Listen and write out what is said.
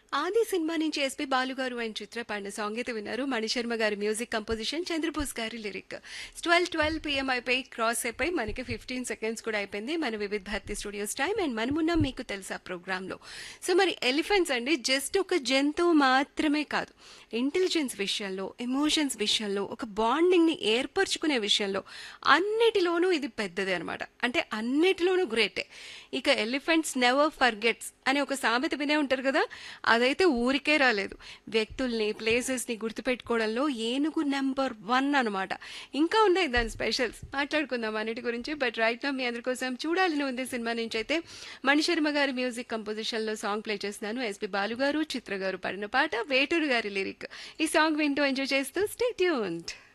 ఆది సినిమా నుంచి ఎస్పి బాలు గారు అండ్ చిత్ర పాడిన సాంగ్ అయితే విన్నారు మణిశర్మ గారి మ్యూజిక్ కంపోజిషన్ చంద్రబోస్ గారి లిరిక్ ట్వెల్వ్ ట్వెల్వ్ పిఎం అయిపోయి క్రాస్ అయిపోయి మనకి ఫిఫ్టీన్ సెకండ్స్ కూడా అయిపోయింది మన వివిధ భారతి స్టూడియోస్ టైం అండ్ మనమున్నాం మీకు తెలుసా ప్రోగ్రాంలో సో మరి ఎలిఫెంట్స్ అండి జస్ట్ ఒక జంతువు మాత్రమే కాదు ఇంటెలిజెన్స్ విషయంలో ఎమోషన్స్ విషయంలో ఒక బాండింగ్ని ఏర్పరచుకునే విషయంలో అన్నిటిలోనూ ఇది పెద్దదే అనమాట అంటే అన్నిటిలోనూ గ్రేటే ఇక ఎలిఫెంట్స్ నెవర్ ఫర్గెట్స్ అనే ఒక సామెత వినే ఉంటారు కదా అదైతే ఊరికే రాలేదు వ్యక్తుల్ని ప్లేసెస్ని గుర్తుపెట్టుకోవడంలో ఏనుగు నెంబర్ వన్ అనమాట ఇంకా ఉన్నాయి దాని స్పెషల్స్ మాట్లాడుకుందాం అన్నిటి గురించి బట్ రైట్ నా మీ అందరి కోసం చూడాలని ఉంది సినిమా నుంచి అయితే మణిశర్మ గారి మ్యూజిక్ కంపోజిషన్లో సాంగ్ ప్లే చేస్తున్నాను ఎస్పి బాలు గారు చిత్ర గారు పాడిన పాట వేటూరు గారి లిరిక్ ఈ సాంగ్ వింటూ ఎంజాయ్ చేస్తూ స్టే ట్యూన్డ్